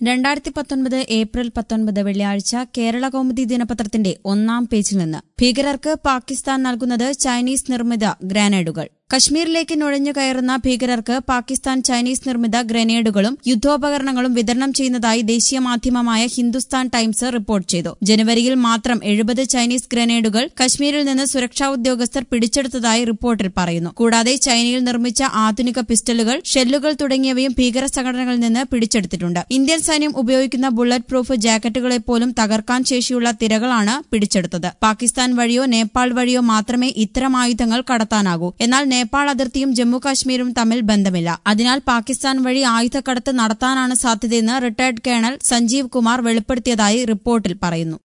രണ്ടായിരത്തി പത്തൊൻപത് ഏപ്രിൽ പത്തൊൻപത് വെള്ളിയാഴ്ച കേരള കൗമുദി ദിനപത്രത്തിന്റെ ഒന്നാം പേജിൽ നിന്ന് ഭീകരർക്ക് പാകിസ്ഥാൻ നൽകുന്നത് ചൈനീസ് നിർമ്മിത ഗ്രാനേഡുകൾ കശ്മീരിലേക്ക് നുഴഞ്ഞു കയറുന്ന ഭീകരർക്ക് പാകിസ്ഥാൻ ചൈനീസ് നിർമ്മിത ഗ്രനേഡുകളും യുദ്ധോപകരണങ്ങളും വിതരണം ചെയ്യുന്നതായി ദേശീയ മാധ്യമമായ ഹിന്ദുസ്ഥാൻ ടൈംസ് റിപ്പോർട്ട് ചെയ്തു ജനുവരിയിൽ മാത്രം എഴുപത് ചൈനീസ് ഗ്രനേഡുകൾ കശ്മീരിൽ നിന്ന് സുരക്ഷാ ഉദ്യോഗസ്ഥർ പിടിച്ചെടുത്തതായി റിപ്പോർട്ടിൽ പറയുന്നു കൂടാതെ ചൈനയിൽ നിർമ്മിച്ച ആധുനിക പിസ്റ്റളുകൾ ഷെല്ലുകൾ തുടങ്ങിയവയും ഭീകര സംഘടനകളിൽ നിന്ന് പിടിച്ചെടുത്തിട്ടുണ്ട് ഇന്ത്യൻ സൈന്യം ഉപയോഗിക്കുന്ന ബുള്ളറ്റ് പ്രൂഫ് ജാക്കറ്റുകളെ പോലും തകർക്കാൻ ശേഷിയുള്ള തിരകളാണ് പിടിച്ചെടുത്തത് പാകിസ്ഥാൻ വഴിയോ നേപ്പാൾ വഴിയോ മാത്രമേ ഇത്തരം ആയുധങ്ങൾ കടത്താനാകൂ എന്നാൽ നേപ്പാൾ അതിർത്തിയും ജമ്മു കാശ്മീരും തമ്മിൽ ബന്ധമില്ല അതിനാൽ പാകിസ്ഥാൻ വഴി ആയുധക്കടത്ത് നടത്താനാണ് സാധ്യതയെന്ന് റിട്ടയർഡ് കേണൽ സഞ്ജീവ് കുമാർ വെളിപ്പെടുത്തിയതായി റിപ്പോർട്ടിൽ പറയുന്നു